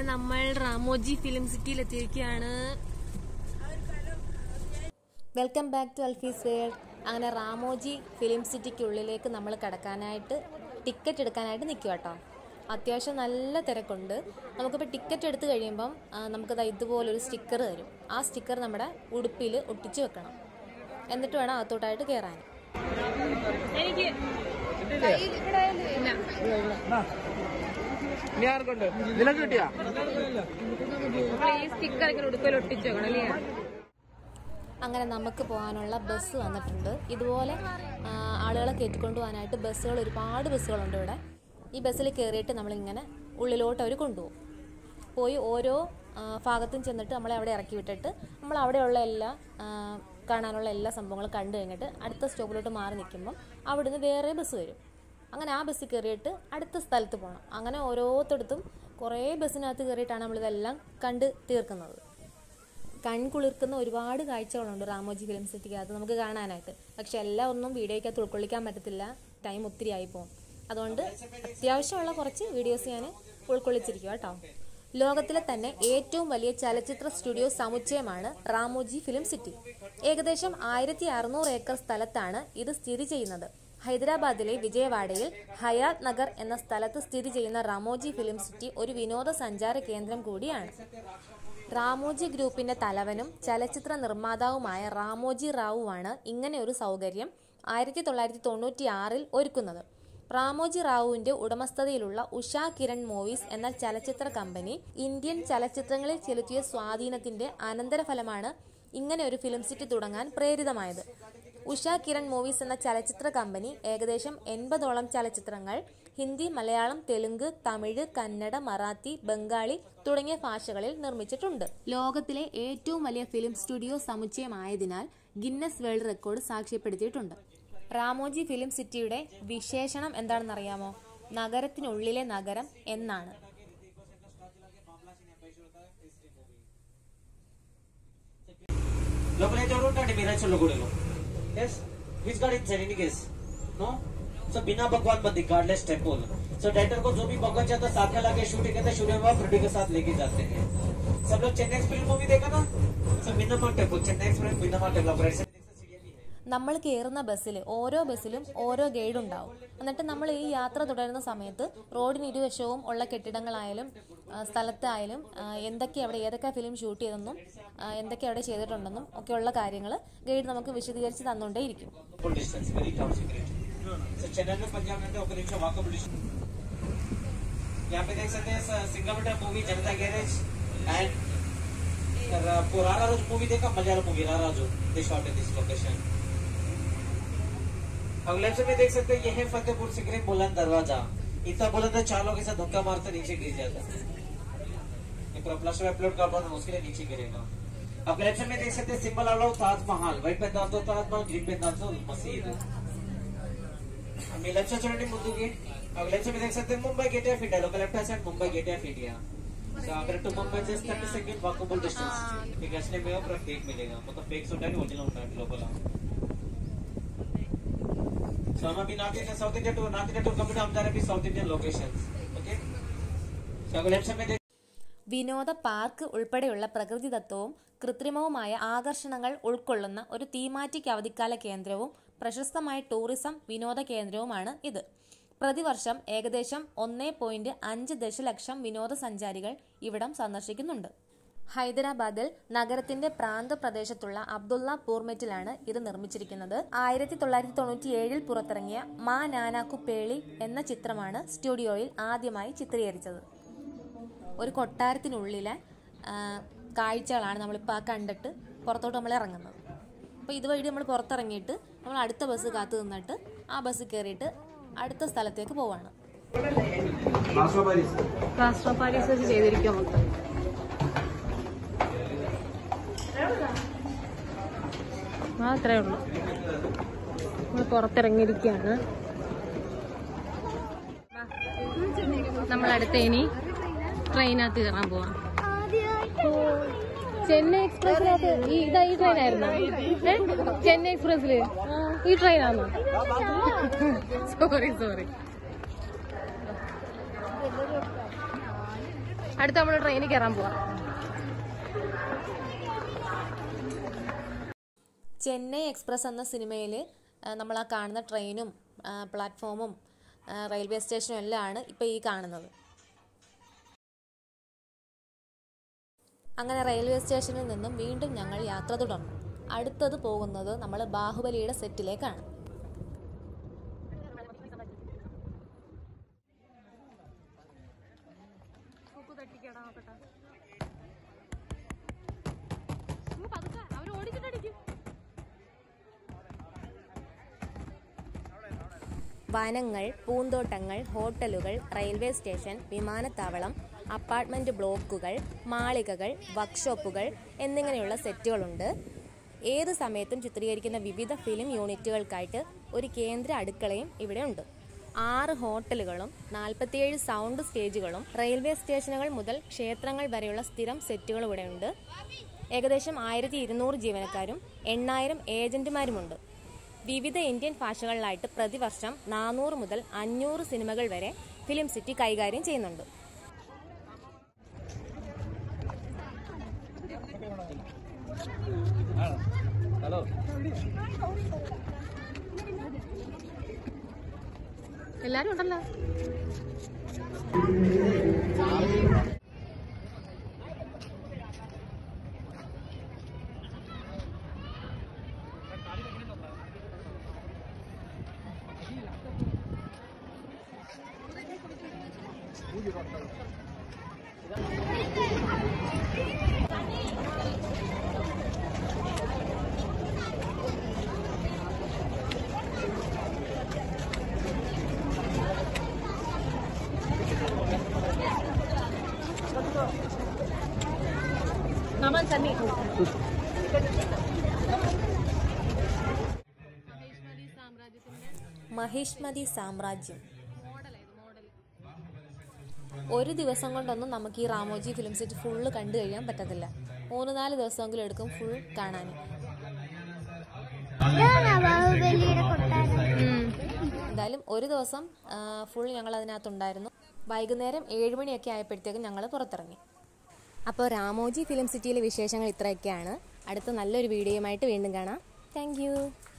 അങ്ങനെ നമ്മൾ റാമോജി ഫിലിം സിറ്റിയിൽ എത്തിയിരിക്കുകയാണ് welcome back to Alfie's world അങ്ങനെ റാമോജി ഫിലിം സിറ്റിക്കുള്ളിലേക്ക് നമ്മൾ കിടക്കാനായിട്ട് ടിക്കറ്റ് എടുക്കാനായിട്ട് നിൽക്കുക കേട്ടോ അത്യാവശ്യം നല്ല തിരക്കുണ്ട് നമുക്കിപ്പോൾ ടിക്കറ്റ് എടുത്തു കഴിയുമ്പം ആ, നമുക്കത് ഇതുപോലൊരു സ്റ്റിക്കർ തരും ആ സ്റ്റിക്കർ നമ്മുടെ ഉടുപ്പിൽ ഒട്ടിച്ച് വെക്കണം എന്നിട്ട് വേണം അകത്തോട്ടായിട്ട് കയറാൻ എനിക്ക് ഇനി ആർക്കുണ്ട് നിനക്ക് കിട്ടിയാ ഈ സ്റ്റിക്കർ ഇങ്ങനെ ഉടുക്കൽ ഒട്ടിച്ചു വെക്കണം അല്ലേ അങ്ങനെ നമുക്ക് പോകാനുള്ള ബസ് വന്നിട്ടുണ്ട് ഇതുപോലെ ആ, ആളുകളെ കയറ്റിക്കൊണ്ട് പോകാനായിട്ട് ബസ്സുകൾ ഒരുപാട് ബസ്സുകളുണ്ട് ഇവിടെ ഈ ബസ്സിൽ കയറിയിട്ട് നമ്മളിങ്ങനെ ഉള്ളിലോട്ട് അവർ കൊണ്ടുപോകും പോയി ഓരോ ആ, ഭാഗത്തും ചെന്നിട്ട് നമ്മളെ അവിടെ ഇറക്കി വിട്ടിട്ട് നമ്മൾ അവിടെയുള്ള എല്ലാ ആ, കാണാനുള്ള എല്ലാ സംഭവങ്ങളും കണ്ടു കഴിഞ്ഞിട്ട് അടുത്ത സ്റ്റോപ്പിലോട്ട് മാറി നിൽക്കുമ്പം അവിടുന്ന് വേറെ ബസ് വരും അങ്ങനെ ആ ബസ്സിൽ കയറിയിട്ട് അടുത്ത സ്ഥലത്ത് പോകണം അങ്ങനെ ഓരോരുത്തടത്തും കുറേ ബസ്സിനകത്ത് കയറിയിട്ടാണ് നമ്മളിതെല്ലാം കണ്ട് തീർക്കുന്നത് കൺകുളിർക്കുന്ന ഒരുപാട് കാഴ്ചകളുണ്ട് റാമോജി ഫിലിം സിറ്റിക്കകത്ത് നമുക്ക് കാണാനായിട്ട് പക്ഷെ എല്ലാം ഒന്നും വീഡിയോയ്ക്കകത്ത് ഉൾക്കൊള്ളിക്കാൻ പറ്റത്തില്ല ടൈം ഒത്തിരി ആയി പോകും അതുകൊണ്ട് അത്യാവശ്യമുള്ള കുറച്ച് വീഡിയോസ് ഞാൻ ഉൾക്കൊള്ളിച്ചിരിക്കുക കേട്ടോ ലോകത്തിലെ തന്നെ ഏറ്റവും വലിയ ചലച്ചിത്ര സ്റ്റുഡിയോ സമുച്ചയമാണ് റാമോജി ഫിലിം സിറ്റി ഏകദേശം ആയിരത്തി അറുന്നൂറ് ഏക്കർ സ്ഥലത്താണ് ഇത് സ്ഥിതി ചെയ്യുന്നത് ഹൈദരാബാദിലെ വിജയവാഡയിൽ ഹയാത് നഗർ എന്ന സ്ഥലത്ത് സ്ഥിതി ചെയ്യുന്ന റാമോജി ഫിലിം സിറ്റി ഒരു വിനോദസഞ്ചാര കേന്ദ്രം കൂടിയാണ് റാമോജി ഗ്രൂപ്പിന്റെ തലവനും ചലച്ചിത്ര നിർമ്മാതാവുമായ റാമോജി റാവുവാണ് ഇങ്ങനെ ഒരു സൗകര്യം ആയിരത്തി തൊള്ളായിരത്തി തൊണ്ണൂറ്റി ആറിൽ ഒരുക്കുന്നത് റാമോജി റാവുവിന്റെ ഉടമസ്ഥതയിലുള്ള ഉഷ കിരൺ മൂവീസ് എന്ന ചലച്ചിത്ര കമ്പനി ഇന്ത്യൻ ചലച്ചിത്രങ്ങളിൽ ചെലുത്തിയ സ്വാധീനത്തിന്റെ അനന്തരഫലമാണ് ഇങ്ങനെ ഒരു ഫിലിം സിറ്റി തുടങ്ങാൻ പ്രേരിതമായത് ഉഷ കിരൺ മൂവീസ് എന്ന ചലച്ചിത്ര കമ്പനി ഏകദേശം എൺപതോളം ചലച്ചിത്രങ്ങൾ ഹിന്ദി മലയാളം തെലുങ്ക് തമിഴ് കന്നഡ മറാത്തി ബംഗാളി തുടങ്ങിയ ഭാഷകളിൽ നിർമ്മിച്ചിട്ടുണ്ട് ലോകത്തിലെ ഏറ്റവും വലിയ ഫിലിം സ്റ്റുഡിയോ സമുച്ചയമായതിനാൽ ഗിന്നസ് വേൾഡ് റെക്കോർഡ് സാക്ഷ്യപ്പെടുത്തിയിട്ടുണ്ട് റാമോജി ഫിലിം സിറ്റിയുടെ വിശേഷണം എന്താണെന്നറിയാമോ നഗരത്തിനുള്ളിലെ നഗരം എന്നാണ് లోపల అయితే ఉంటాడు మీరు వచ్చి గుడిలో yes which guard in any case no so बिना भगवान मत गार्डलेस टेम्पल सो डायरेक्टर को जो भी भगवान चाहता है साथ में लाके शूटिंग करते शूटिंग में प्रोड्यूसर के साथ लेके जाते हैं सब लोग चेन्नई एक्सप्रेस मूवी देखा ना so minimum temple Chennai express minimum temple right side देख सकते सीढ़ियां भी है നമ്മൾ കയറുന്ന ബസ്സിൽ ഓരോ ബസ്സിലും ഓരോ ഗൈഡ് ഉണ്ടാവും എന്നിട്ട് നമ്മൾ ഈ യാത്ര തുടരുന്ന സമയത്ത് റോഡിന് ഇരുവശവും ഉള്ള കെട്ടിടങ്ങളായാലും ആ, സ്ഥലത്തായാലും ആ, എന്തൊക്കെ അവിടെ ഏതൊക്കെ ഫിലിം ഷൂട്ട് ചെയ്തെന്നും ആ, എന്തൊക്കെ അവിടെ ചെയ്തിട്ടുണ്ടെന്നും ഒക്കെയുള്ള കാര്യങ്ങൾ ഗൈഡ് നമുക്ക് വിശദീകരിച്ച് തന്നുകൊണ്ടേയിരിക്കും full distance very top secret so Chennai में पंजाब में ఒక నిమిషం వాకబుల్ यहाँ पे देख सकते हैं single meter movie Janatha garage and पुराना रोज मूवी देखा मलयालम मूवी रारा जो they shot in this location अगले से में देख सकते हैं ये है फतेहपुर सिकरी बुलंद दरवाजा इतना बुलंद है चार लोग इसे धक्का मारते नीचे गिर जाता है ये पूरा प्लस में अपलोड कर पाऊँ उसके लिए नीचे गिरेगा अब लेफ्ट में देख सकते हैं सिंबल वाला ताजमहल వైట్ పెద్ద ताजमहल ग्रीन పెద్ద मसीद మీ లెఫ్ట్ సైడ్ చూడండి ముందుకి ఒక లెఫ్ట్ సైడ్ देख सकते हैं मुंबई गेट ऑफ इंडिया ఒక left side Mumbai gate of India so అక్కడ టు ముంబై చేసి థర్టీ సెకండ్ వాకబుల్ డిస్టెన్స్ మీకు అసలే మేము అప్పుడు ఫేక్ మిలేగా మొత్తం ఫేక్స్ ఉంటాయి ఒరిజినల్ ఉంటాయి లోపల సో हम अभी north Indian south Indian tour north Indian tour complete हम जा रहे हैं south Indian locations okay so अगर लेफ्ट साइड में देख വിനോദ പാർക്ക് ഉൾപ്പെടെയുള്ള പ്രകൃതിദത്തവും കൃത്രിമവുമായ ആകർഷണങ്ങൾ ഉൾക്കൊള്ളുന്ന ഒരു തീമാറ്റിക് അവധിക്കാല കേന്ദ്രവും പ്രശസ്തമായ ടൂറിസം വിനോദ കേന്ദ്രവുമാണ് ഇത് പ്രതിവർഷം ഏകദേശം ഒന്നേ പോയിന്റ് അഞ്ച് ദശലക്ഷം വിനോദസഞ്ചാരികൾ ഇവിടം സന്ദർശിക്കുന്നുണ്ട് ഹൈദരാബാദിൽ നഗരത്തിന്റെ പ്രാന്തപ്രദേശത്തുള്ള അബ്ദുള്ള പൂർമെറ്റിലാണ് ഇത് നിർമ്മിച്ചിരിക്കുന്നത് ആയിരത്തി തൊള്ളായിരത്തി തൊണ്ണൂറ്റി ഏഴിൽ പുറത്തിറങ്ങിയ മാ നാനാക്കു പേളി എന്ന ചിത്രമാണ് സ്റ്റുഡിയോയിൽ ആദ്യമായി ചിത്രീകരിച്ചത് ഒരു കൊട്ടാരത്തിനുള്ളിലെ ആ, കാഴ്ചകളാണ് നമ്മളിപ്പോൾ ആ കണ്ടിട്ട് പുറത്തോട്ട് നമ്മൾ ഇറങ്ങുന്നത് അപ്പോൾ ഇതുവഴി നമ്മൾ പുറത്തിറങ്ങിയിട്ട് നമ്മൾ അടുത്ത ബസ് കാത്തു നിന്നിട്ട് ആ ബസ് കയറിയിട്ട് അടുത്ത സ്ഥലത്തേക്ക് പോവാണ് പ്ലാസ്റ്റർ ഓഫ് പാരീസ് വെച്ച് ചെയ്തിരിക്കുക മൊത്തം ആ അത്രേ ഉള്ളൂ നമ്മൾ പുറത്തിറങ്ങിയിരിക്കുകയാണ് നമ്മൾ അടുത്ത ഇനി ട്രെയിനകത്ത് കയറാൻ പോവാം ചെന്നൈ എക്സ്പ്രസിനകത്ത് ഈ ഇതാ ഈ ട്രെയിൻ ആയിരുന്നു ചെന്നൈ എക്സ്പ്രസില് ഈ ട്രെയിനാണോ സോറി സോറി അടുത്ത നമ്മൾ ട്രെയിനിൽ കയറാൻ പോവാം ചെന്നൈ എക്സ്പ്രസ് എന്ന സിനിമയിൽ നമ്മൾ ആ കാണുന്ന ട്രെയിനും ആ, പ്ലാറ്റ്ഫോമും ആ, റെയിൽവേ സ്റ്റേഷനും എല്ലാം ആണ് ഇപ്പോൾ ഈ കാണുന്നത് അങ്ങനെ റെയിൽവേ സ്റ്റേഷനിൽ നിന്നും വീണ്ടും ഞങ്ങൾ യാത്ര തുടർന്നു അടുത്തത് പോകുന്നത് നമ്മൾ ബാഹുബലിയുടെ സെറ്റിലേക്കാണ് വനങ്ങൾ പൂന്തോട്ടങ്ങൾ ഹോട്ടലുകൾ റെയിൽവേ സ്റ്റേഷൻ വിമാനത്താവളം അപ്പാർട്ട്മെന്റ് ബ്ലോക്കുകൾ മാളികകൾ വർക്ക്ഷോപ്പുകൾ എന്നിങ്ങനെയുള്ള സെറ്റുകളുണ്ട് ഏത് സമയത്തും ചിത്രീകരിക്കുന്ന വിവിധ ഫിലിം യൂണിറ്റുകൾക്കായിട്ട് ഒരു കേന്ദ്ര അടുക്കളയും ഇവിടെ ഉണ്ട് ആറ് ഹോട്ടലുകളും നാൽപ്പത്തിയേഴ് സൗണ്ട് സ്റ്റേജുകളും റെയിൽവേ സ്റ്റേഷനുകൾ മുതൽ ക്ഷേത്രങ്ങൾ വരെയുള്ള സ്ഥിരം സെറ്റുകൾ ഇവിടെയുണ്ട് ഏകദേശം ആയിരത്തി ഇരുന്നൂറ് ജീവനക്കാരും എണ്ണായിരം ഏജന്റുമാരുമുണ്ട് വിവിധ ഇന്ത്യൻ ഭാഷകളിലായിട്ട് പ്രതിവർഷം നാനൂറ് മുതൽ അഞ്ഞൂറ് സിനിമകൾ വരെ ഫിലിം സിറ്റി കൈകാര്യം ചെയ്യുന്നുണ്ട് എല്ലാരും ഉണ്ടല്ലോ നമൻ സണ്ണി മഹിഷ്മതി സാമ്രാജ്യം ഒരു ദിവസം കൊണ്ടൊന്നും നമുക്ക് ഈ റാമോജി ഫിലിം സിറ്റി ഫുള്ള് കണ്ടു കഴിയാൻ പറ്റത്തില്ല മൂന്ന് നാല് ദിവസമെങ്കിലും എടുക്കും ഫുൾ കാണാൻ എന്തായാലും ഒരു ദിവസം ഫുൾ ഞങ്ങൾ അതിനകത്തുണ്ടായിരുന്നു വൈകുന്നേരം ഏഴ് മണിയൊക്കെ ആയപ്പോഴത്തേക്കും ഞങ്ങൾ പുറത്തിറങ്ങി അപ്പോൾ രാമോജി ഫിലിം സിറ്റിയിലെ വിശേഷങ്ങൾ ഇത്രയൊക്കെയാണ് അടുത്ത നല്ലൊരു വീഡിയോയുമായിട്ട് വീണ്ടും കാണാം താങ്ക്